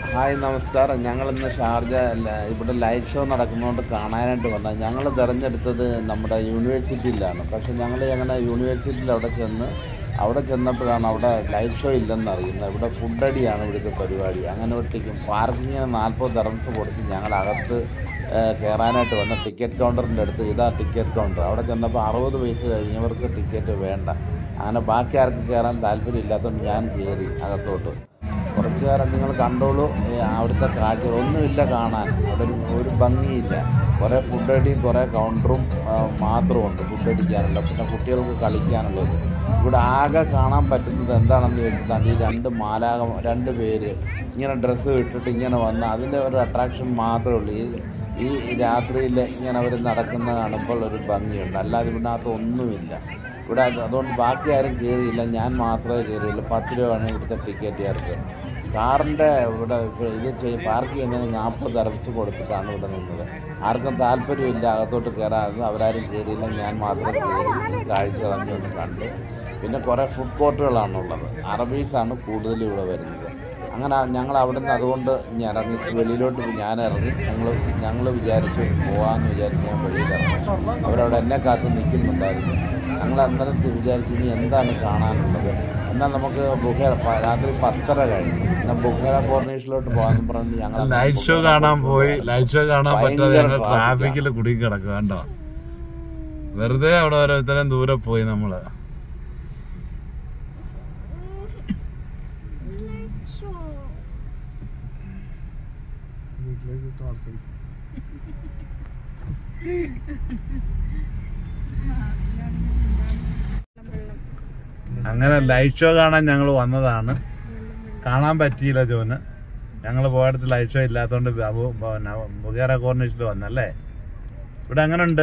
Hi നമസ്കാരം ഞങ്ങളിന്ന് Sharjah ല- ഇവിടെ ലൈറ്റ് ഷോ നടക്കുന്നതുകൊണ്ട് കാണാനായിട്ട് വന്ന ഞങ്ങൾ തിരഞ്ഞെടുത്തത് നമ്മുടെ യൂണിവേഴ്സിറ്റിയിലാണ് പക്ഷെ ഞങ്ങൾ അങ്ങനെ യൂണിവേഴ്സിറ്റിയിൽ അവിടെ ചെന്ന് അവിടെ ചെന്നപ്പോഴാണ് അവിടെ ലൈറ്റ് ഷോ ഇല്ലെന്ന് അറിയുന്നത് ഇവിടെ ഫുഡ് അടിയാണ് ഇവിടുത്തെ പരിപാടി അങ്ങനെ ഒറ്റയ്ക്കും പാർക്കിങ്ങിന് നാൽപ്പത് തെറംസ് കൊടുത്ത് ഞങ്ങൾ അകത്ത് ഏഹ്, കയറാനായിട്ട് വന്ന ടിക്കറ്റ് കൗണ്ടറിൻ്റെ അടുത്ത് ഇതാ ടിക്കറ്റ് കൗണ്ടർ അവിടെ ചെന്നപ്പോൾ അറുപത് വയസ്സ് കഴിഞ്ഞവർക്ക് ടിക്കറ്റ് വേണ്ട അങ്ങനെ ബാക്കി ആർക്കും കയറാൻ താല്പര്യമില്ലാത്തതുകൊണ്ട് ഞാൻ കയറി അകത്തോട്ട് കുറച്ച് നേരം നിങ്ങൾ കണ്ടോളൂ ഏ, അവിടുത്തെ കാഴ്ച ഒന്നുമില്ല കാണാൻ അവിടെ ഒരു- ഒരു ഭംഗിയില്ല കുറേ ഫുഡ് അടിയും കുറേ കൗണ്ടറും ആ, മാത്രമുണ്ട് ഫുഡ് അടിക്കാനുള്ള പിന്നെ കുട്ടികൾക്ക് കളിക്കാനുള്ളത് ഇവിടെ ആകെ കാണാൻ പറ്റുന്നത് എന്താണെന്ന് വെച്ചാൽ ഈ രണ്ട് മാലാക രണ്ട് പേര് ഇങ്ങനെ ഡ്രസ്സ് ഇട്ടിട്ട് ഇങ്ങനെ വന്ന് അതിൻ്റെ ഒരു അട്രാക്ഷൻ മാത്രമേ ഉള്ളൂ ഈ ഈ രാത്രിയിൽ ഇങ്ങനെ അവർ നടക്കുന്നത് കാണുമ്പോൾ ഒരു ഭംഗിയുണ്ട് അല്ലാതെ ഇതിനകത്ത് ഒന്നുമില്ല ഇവിടെ അത് അതുകൊണ്ട് ബാക്കി ആരും കയറിയില്ല ഞാൻ മാത്രമേ കയറിയുള്ളൂ പത്ത് രൂപയാണ് ഇവിടുത്തെ ടിക്കറ്റ് ചേർത്ത് കാറിൻ്റെ ഇവിടെ ഇത് ചെയ്- പാർക്ക് ചെയ്യുന്നതിന് നാൽപ്പത് അരച്ച് കൊടുത്തിട്ടാണ് ഇവിടെ നിന്നത് ആർക്കും താല്പര്യമില്ല അകത്തോട്ട് കയറാതെ അവരാരും കയറിയില്ല ഞാൻ മാത്രം കയറി ഈ കാഴ്ച തന്നെ ഒന്ന് കണ്ട് പിന്നെ കുറേ ഫുഡ് കോർട്ടുകളാണുള്ളത് അറബീസാണ് കൂടുതൽ ഇവിടെ വരുന്നത് അങ്ങനെ ഞങ്ങൾ അവിടെ നിന്ന് അതുകൊണ്ട് ഇനി ഇറങ്ങി വെളിയിലോട്ട് ഞാൻ ഇറങ്ങി ഞങ്ങൾ ഞങ്ങൾ വിചാരിച്ചു പോകാമെന്ന് വിചാരിച്ച് ഞാൻ വെളിയിൽ ഇറങ്ങി അവരവിടെ എന്നെ കാത്ത് നിൽക്കുന്നുണ്ടായിരുന്നു ഞങ്ങൾ അന്നേരം വിചാരിച്ചു ഇനി എന്താണ് കാണാനുള്ളത് എന്നാൽ നമുക്ക് ബുഖേറ പ- രാത്രി പത്തര കഴിഞ്ഞു എന്നാൽ ബുഖേറ കോർണേഷനിലോട്ട് പോകാമെന്ന് പറഞ്ഞ് ഞങ്ങൾ ലൈറ്റ് ഷോ കാണാൻ പോയി ലൈറ്റ് ഷോ കാണാൻ പറ്റാതെ ഭയങ്കര ഞങ്ങൾ traffic ആ. ട്രാഫിക്കിൽ കുടുങ്ങി കിടക്കുക കണ്ടോ വെറുതെ അവിടെ ഓരോ ഇത്രയും ദൂരെ പോയി നമ്മള് അങ്ങനെ ലൈറ്റ് ഷോ കാണാൻ ഞങ്ങൾ വന്നതാണ് കാണാൻ പറ്റിയില്ല ജോന് ഞങ്ങൾ പോയടത്ത് ലൈറ്റ് ഷോ ഇല്ലാത്തതുകൊണ്ട് ബ- പിന്നെ ബുഗേറ കോർണിഷിൽ വന്നല്ലേ ഇവിടെ അങ്ങനെ ഉണ്ട്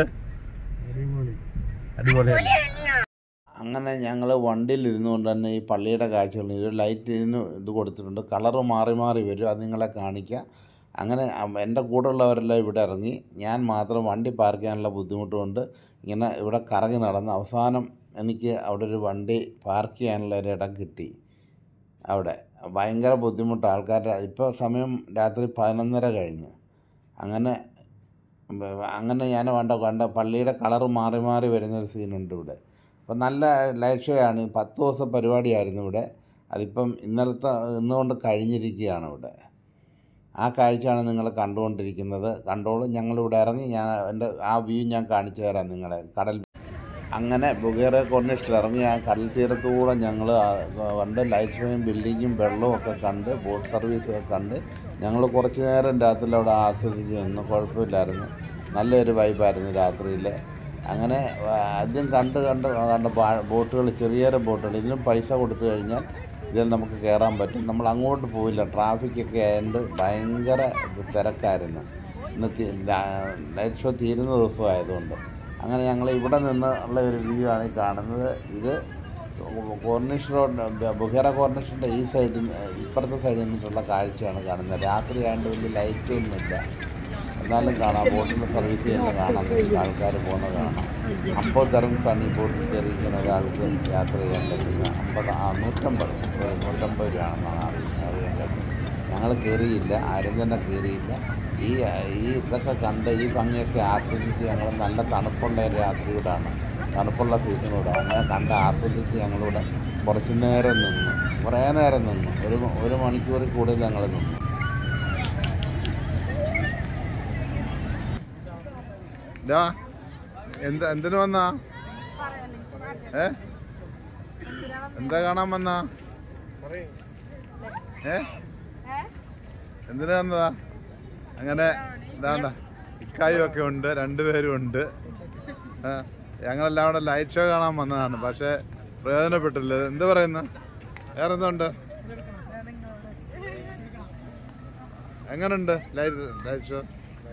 അടിപൊളിയാണ് അങ്ങനെ ഞങ്ങൾ വണ്ടിയിൽ ഇരുന്നുകൊണ്ട് തന്നെ ഈ പള്ളിയുടെ കാഴ്ചകൾ ഒരു ലൈറ്റിന് ഇത് കൊടുത്തിട്ടുണ്ട് കളറ് മാറി മാറി വരും അത് നിങ്ങളെ കാണിക്കാം അങ്ങനെ അം- എൻ്റെ കൂടെയുള്ളവരെല്ലാം ഇവിടെ ഇറങ്ങി ഞാൻ മാത്രം വണ്ടി പാർക്ക് ചെയ്യാനുള്ള ബുദ്ധിമുട്ട് കൊണ്ട് ഇങ്ങനെ ഇവിടെ കറങ്ങി നടന്ന് അവസാനം എനിക്ക് അവിടെ ഒരു വണ്ടി പാർക്ക് ചെയ്യാനുള്ള ഒരു ഇടം കിട്ടി അവിടെ ഭയങ്കര ബുദ്ധിമുട്ട് ആൾക്കാരുടെ ഇപ്പോൾ സമയം രാത്രി പതിനൊന്നര കഴിഞ്ഞ് അങ്ങനെ ബ- അങ്ങനെ ഞാൻ വേണ്ട കണ്ട പള്ളിയുടെ കളറ് മാറി മാറി വരുന്നൊരു സീനുണ്ട് ഇവിടെ അപ്പം നല്ല ലൈറ്റ് ഷോ ആണ് ഈ പത്ത് ദിവസം പരിപാടിയായിരുന്നു ഇവിടെ അതിപ്പം ഇന്നലത്തെ ഇന്നുകൊണ്ട് കഴിഞ്ഞിരിക്കുകയാണ് ഇവിടെ ആ കാഴ്ചയാണ് നിങ്ങൾ കണ്ടുകൊണ്ടിരിക്കുന്നത് കണ്ടോളൂ ഞങ്ങളിവിടെ ഇറങ്ങി ഞാൻ എൻ്റെ ആ വ്യൂ ഞാൻ കാണിച്ചു തരാം നിങ്ങളെ കടൽ അങ്ങനെ ബുഗേറെ കോർണിഷിൽ ഇറങ്ങി ആ കടൽ തീരത്തൂടെ ഞങ്ങൾ കണ്ട് ലൈറ്റ് ഷോയും ബിൽഡിങ്ങും വെള്ളവും ഒക്കെ കണ്ട് ബോട്ട് സർവീസും ഒക്കെ കണ്ട് ഞങ്ങൾ കുറച്ച് നേരം രാത്രിയിൽ അവിടെ ആസ്വദിച്ച് നിന്നു കുഴപ്പമില്ലായിരുന്നു നല്ലൊരു വൈബായിരുന്നു രാത്രിയിൽ അങ്ങനെ ആ, ആദ്യം കണ്ട് കണ്ട് കണ്ട ബോട്ടുകൾ ചെറിയ ചെറിയ ബോട്ടുകൾ ഇതിനും പൈസ കൊടുത്തു കഴിഞ്ഞാൽ ഇതിൽ നമുക്ക് കയറാൻ പറ്റും നമ്മൾ അങ്ങോട്ട് പോയില്ല ട്രാഫിക്കൊക്കെ ആയതുകൊണ്ട് ഭയങ്കര തിരക്കായിരുന്നു ഇന്ന് തി- ലാ- ലൈറ്റ് ഷോ തീരുന്ന ദിവസമായതുകൊണ്ട് അങ്ങനെ ഞങ്ങൾ ഇവിടെ നിന്ന് ഉള്ള ഒരു വ്യൂ ആണ് ഈ കാണുന്നത് ഇത് കോർണിഷ് റോഡ് ബുഹേറ കോർണിഷിൻ്റെ ഈ സൈഡിൽ ഇപ്പുറത്തെ സൈഡിൽ നിന്നിട്ടുള്ള കാഴ്ചയാണ് കാണുന്നത് രാത്രി ആയതുകൊണ്ട് വലിയ ലൈറ്റൊന്നുമില്ല എന്നാലും കാണാം ബോട്ടിൻ്റെ സർവീസ് ചെയ്യുന്ന കാണാം നിങ്ങൾക്ക് ആൾക്കാർ പോകുന്നത് കാണാം അമ്പത് തരം തണ്ണി ബോട്ടിൽ കയറി ഇങ്ങനെ ഒരാൾക്ക് യാത്ര ചെയ്യാൻ പറ്റുന്ന അമ്പത് ആ നൂറ്റമ്പത് ഒരു നൂറ്റമ്പത് രൂപയാണെന്നാണ് അറിയുന്നത് അറിയേണ്ടത് ഞങ്ങൾ കയറിയില്ല ആരും തന്നെ കയറിയില്ല ഈ ഈ ഇതൊക്കെ കണ്ട് ഈ ഭംഗിയൊക്കെ ആസ്വദിച്ച് ഞങ്ങൾ നല്ല തണുപ്പുള്ള ഒരു രാത്രിയോടാണ് തണുപ്പുള്ള സീസണോടെ അങ്ങനെ കണ്ട് ആസ്വദിച്ച് ഞങ്ങളിവിടെ കുറച്ച് നേരം നിന്നു കുറേ നേരം നിന്നു ഒരു ഒരു മണിക്കൂറിൽ കൂടുതൽ ഞങ്ങൾ നിന്നു ഇതാ എന്താ എന്തിനു വന്നാ ഏ എന്താ കാണാൻ വന്നാ ഏ എന്തിനു വന്നതാ അങ്ങനെ ഇതാണ്ട ഇക്കായും ഒക്കെ ഉണ്ട് രണ്ടുപേരും ഉണ്ട് ആ, ഞങ്ങളെല്ലാം കൂടെ ലൈറ്റ് ഷോ കാണാൻ വന്നതാണ് പക്ഷെ പ്രയോജനപ്പെട്ടില്ല എന്ത് പറയുന്നു വേറെ എന്തുണ്ട് എങ്ങനുണ്ട് ലൈറ്റ് ലൈറ്റ് ഷോ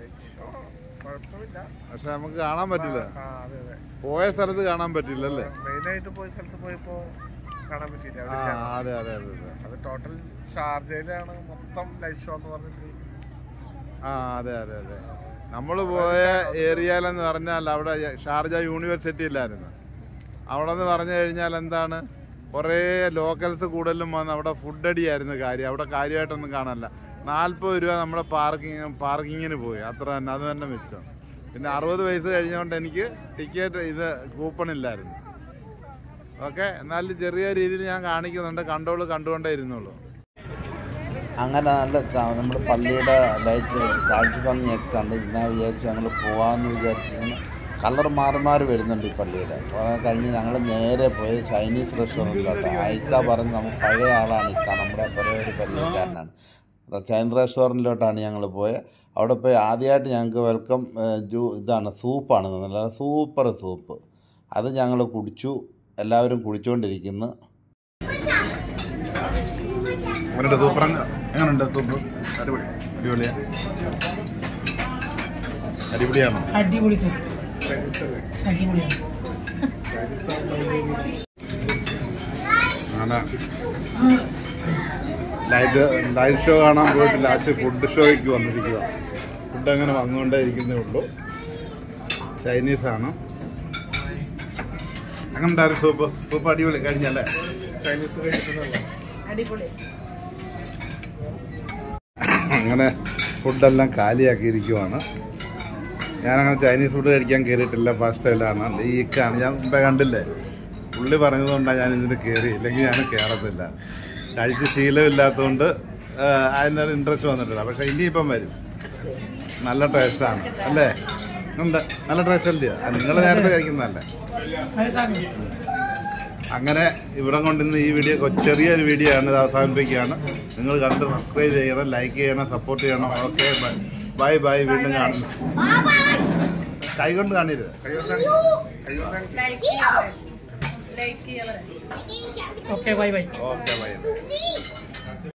പക്ഷെ നമുക്ക് കാണാൻ പറ്റില്ല പോയ സ്ഥലത്ത് കാണാൻ പറ്റില്ല അല്ലേ മെയിനായിട്ട് പോയ സ്ഥലത്ത് പോയപ്പോ കാണാൻ പറ്റിയില്ല ആ അവിടെ ഇല്ല. അതെ അതെ അതെ അതെ അത് ടോട്ടൽ ഷാർജയിലാണ് മൊത്തം ലൈറ്റ് ഷോ എന്ന് പറഞ്ഞിട്ട് ആ അതെ അതെ അതെ നമ്മൾ പോയ ഏരിയയിലെന്ന് പറഞ്ഞാൽ അവിടെ ഷാർജ യൂണിവേഴ്സിറ്റി ഇല്ലായിരുന്നു അവിടെ നിന്ന് പറഞ്ഞു കഴിഞ്ഞാൽ എന്താണ് കുറേ ലോക്കൽസ് കൂടുതലും വന്ന് അവിടെ ഫുഡ് അടിയായിരുന്നു കാര്യം അവിടെ കാര്യമായിട്ടൊന്നും കാണാനില്ല നാൽപ്പത് രൂപ നമ്മുടെ പാർക്കിങ് പാർക്കിങ്ങിന് പോയി അത്ര തന്നെ അത് തന്നെ മിച്ചം പിന്നെ അറുപത് വയസ്സ് കഴിഞ്ഞുകൊണ്ട് എനിക്ക് ടിക്കറ്റ് ഇത് കൂപ്പൺ ഇല്ലായിരുന്നു ഓക്കെ എന്നാലും ചെറിയ രീതിയിൽ ഞാൻ കാണിക്കുന്നുണ്ട് കണ്ടോളൂ കണ്ടുകൊണ്ടേ ഇരുന്നുള്ളൂ അങ്ങനെ നല്ല ക- നമ്മുടെ പള്ളിയുടെ ലൈറ്റ് കാഴ്ച ഭംഗിയൊക്കെ കണ്ട് ഞാൻ വിചാരിച്ചു ഞങ്ങൾ പോകാമെന്ന് വിചാരിച്ചു ഇങ്ങനെ കളർ മാറി മാറി വരുന്നുണ്ട് ഈ പള്ളിയുടെ അപ്പോൾ അത് കഴിഞ്ഞ് ഞങ്ങൾ നേരെ പോയി ചൈനീസ് റെസ്റ്റോറൻറ്റിലോട്ട് ഐക്ക പറഞ്ഞ് നമുക്ക് പഴയ ആളാണ് ഇക്ക നമ്മുടെ കുറേ ഒരു പരിചയക്കാരനാണ് ചൈനീസ് റെസ്റ്റോറൻറ്റിലോട്ടാണ് ഞങ്ങൾ പോയത് അവിടെ പോയി ആദ്യമായിട്ട് ഞങ്ങൾക്ക് വെൽക്കം ജൂ ഇതാണ് സൂപ്പാണ് നല്ല സൂപ്പർ സൂപ്പ് അത് ഞങ്ങൾ കുടിച്ചു എല്ലാവരും കുടിച്ചുകൊണ്ടിരിക്കുന്നു അവരുടെ സൂപ്പർ എങ്ങനെയുണ്ട് സൂപ്പ് അടിപൊളി അടിപൊളിയാ അടിപൊളിയാണോ അടിപൊളി സൂപ്പ് അടിപൊളിയാണ് അങ്ങനെ ലൈറ്റ് ലൈറ്റ് ഷോ കാണാൻ പോയിട്ട് ലാസ്റ്റ് ഫുഡ് ഷോയ്ക്ക് വന്നിരിക്കുക ഫുഡ് അങ്ങനെ വന്നുകൊണ്ടേ ഇരിക്കുന്നേ ഉള്ളൂ ചൈനീസ് ആണ് അങ്ങനെ ഉണ്ടായിരുന്നു സൂപ്പ് സൂപ്പ് അടിപൊളി കഴിഞ്ഞല്ലേ ചൈനീസ് കഴിക്കുന്നുണ്ടല്ലോ അടിപൊളി അങ്ങനെ ഫുഡെല്ലാം കാലിയാക്കിയിരിക്കുവാണ് ഞാനങ്ങനെ ചൈനീസ് ഫുഡ് കഴിക്കാൻ കയറിയിട്ടില്ല ഫസ്റ്റ് ടൈമിലാണ് ഈ ഇക്കാണ് ഞാൻ മുമ്പേ കണ്ടില്ലേ പുള്ളി പറഞ്ഞതുകൊണ്ടാണ് ഞാൻ ഇതിന് കയറി ഇല്ലെങ്കിൽ ഞാൻ കയറത്തില്ല കഴിച്ച് ശീലമില്ലാത്തതുകൊണ്ട് അതിനൊരു ഇൻട്രസ്റ്റ് വന്നിട്ടില്ല പക്ഷെ ഇനിയിപ്പം വരും നല്ല ടേസ്റ്റാണ് അല്ലേ ഉണ്ട് നല്ല ടേസ്റ്റ് അല്ലയോ നിങ്ങൾ നേരത്തെ കഴിക്കുന്നതല്ലേ അത് സാധനം അങ്ങനെ ഇവിടെ കൊണ്ടിന്ന് ഈ വീഡിയോ കൊ- ചെറിയൊരു വീഡിയോ ആണ് ഇത് അവസാനിപ്പിക്കുകയാണ് നിങ്ങൾ കണ്ട് സബ്സ്ക്രൈബ് ചെയ്യണം ലൈക്ക് ചെയ്യണം സപ്പോർട്ട് ചെയ്യണം ഓക്കെ ബൈ ബൈ വീണ്ടും കാണുന്നു കൈ കൊണ്ട് കാണരുത് കൈ കൊണ്ട് okay bye bye okay by